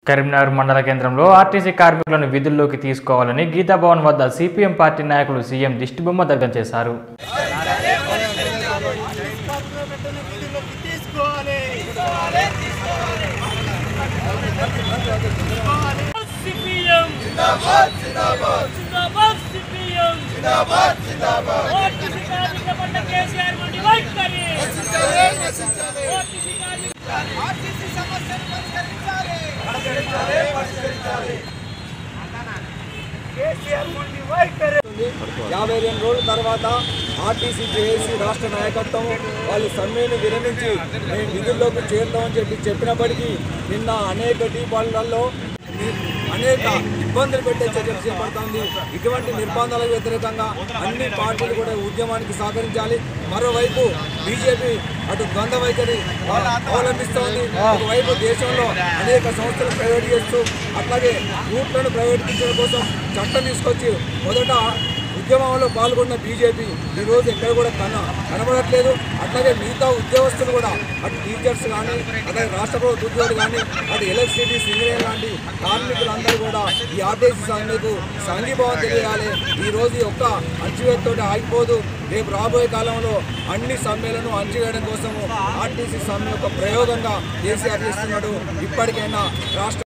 కరీంనగర్ మండల కేంద్రంలో ఆర్టీసీ కార్మికులను విధుల్లోకి తీసుకోవాలని గీతాభవన్ వద్ద సిపిఎం పార్టీ నాయకులు సీఎం దిష్టిబొమ్మ దగ్ధం చేశారు సిపిఎం జిందాబాద్ జిందాబాద్ జిందాబాద్ సిపిఎం జిందాబాద్ జిందాబాద్ ఓటీసీ కార్మిక పంట కేసీఆర్ నుండి వైఖరి నశించాలి నశించాలి ఓటీసీ కార్మిక ఆర్టీసీ సమస్యను పరిష్కరించాలి పరిష్కరించాలి పరిష్కరించాలి కేసీఆర్ నుండి వైఖరి యాభై రెండు రోజుల తర్వాత ఆర్టీసీ జేఏసీ రాష్ట్ర నాయకత్వం వాళ్ళు సమ్మెను విరమించి మేము విధుల్లోకి చేరుతామని చెప్పి చెప్పినప్పటికీ నిన్న అనేక డిపాలలో అనేక ఇబ్బందులు పెట్టే చర్యలు చేపడుతోంది ఇటువంటి నిర్బంధాలకు వ్యతిరేకంగా అన్ని పార్టీలు కూడా ఉద్యమానికి సహకరించాలి మరోవైపు బీజేపీ అటు ద్వంద్వ వైఖరి అవలంబిస్తోంది ఒకవైపు దేశంలో అనేక సంస్థలు ప్రైవేట్ చేస్తూ అట్లాగే రూట్లను ప్రైవేటీకరించడం కోసం చట్టం తీసుకొచ్చి మొదట ఉద్యమంలో పాల్గొన్న బీజేపీ ఈ రోజు ఎక్కడ కూడా కన కనబడట్లేదు అట్లాగే మిగతా ఉద్యోగస్తులు కూడా అటు టీచర్స్ కానీ అట్లాగే రాష్ట్ర ప్రభుత్వ ఉద్యోగులు కానీ అటు ఎలక్ట్రిసిటీ సింగరేన్ లాంటి కార్మికులందరూ కూడా ఈ ఆర్టీసీ సమ్మెకు సంఘీభావం తెలియాలి ఈ రోజు ఈ ఒక్క అణచివేతతో ఆగిపోదు రేపు రాబోయే కాలంలో అన్ని సమ్మెలను అణచివేయడం కోసము ఆర్టీసీ సమ్మె ఒక ప్రయోగంగా కేసీఆర్ చేస్తున్నాడు ఇప్పటికైనా రాష్ట్ర